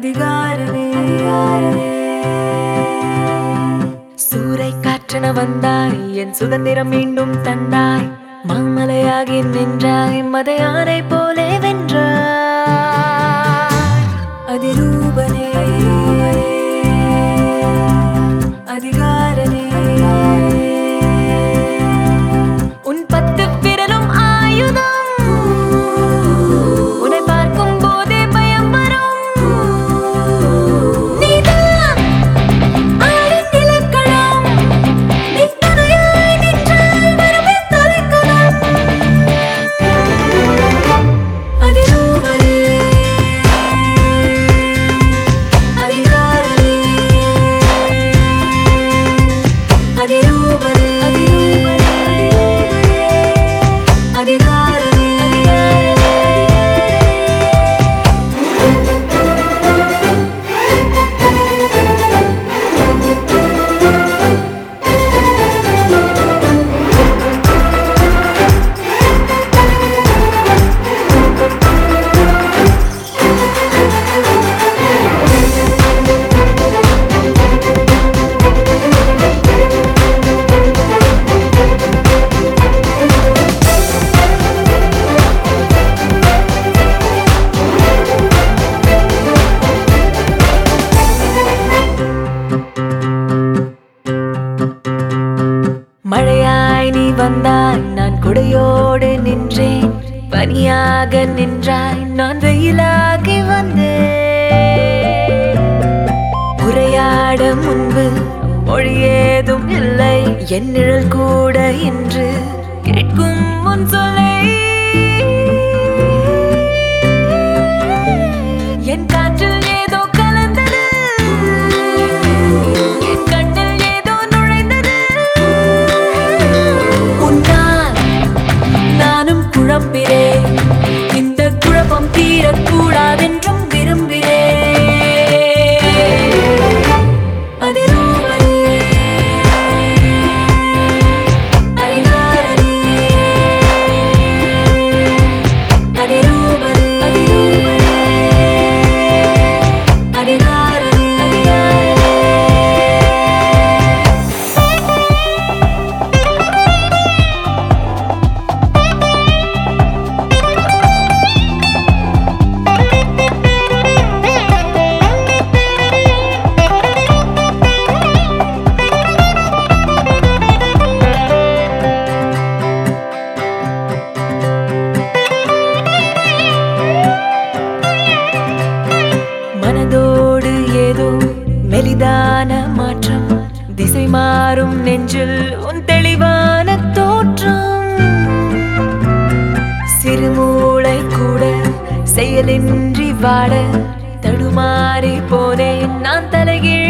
அதிகாரமே சூறை காற்றென வந்தாய் என் சுதந்திரம் மீண்டும் தந்தாய் மாமலையாகி நின்றாய் மத யானை போலே வென்றாய் அதிரூபனே அதிகாரனே உன் பத்து விரலும் ஆயுதம் உன்னை பார்க்கும் போதே பயம் வரும் நீதான் ஆழின் இலக்கணம் நீ துணையாய் நின்றால் வரவே தொலைக்கலாம் அதிரூபனே அதிகாரமே அதிரூபனே அதிரூபனே அதிகாரமே மழையாய் நீ வந்தாய் நான் குடையோடு நின்றேன் பனியாக நின்றாய் நான் வெயிலாகி வந்தேன் உரையாட முன்பு மொழி ஏதும் இல்லை என் நிழல் கூட இன்று கேட்கும் முன் சொல்லை என் காற்றில் ஏதோ கலந்தது என் கண்ணில் ஏதோ நுழைந்தது உன்னால் நானும் குழம்பினேன் இந்த குழப்பம் தீரக்கூடாதென்றும் விரும்பினேன் அதிரூபனே, அதிகாரனே, அதிரூபனே, அதிகாரனே, அதிகாரனே. மனதோடு ஏதோ மெலிதான மாற்றம் திசை மாறும் நெஞ்சில் உன் தெளிவான தோற்றம் சிறுமூளை கூட செயலின்றி வாட தடுமாறி போனேன் நான் தலைகீழ்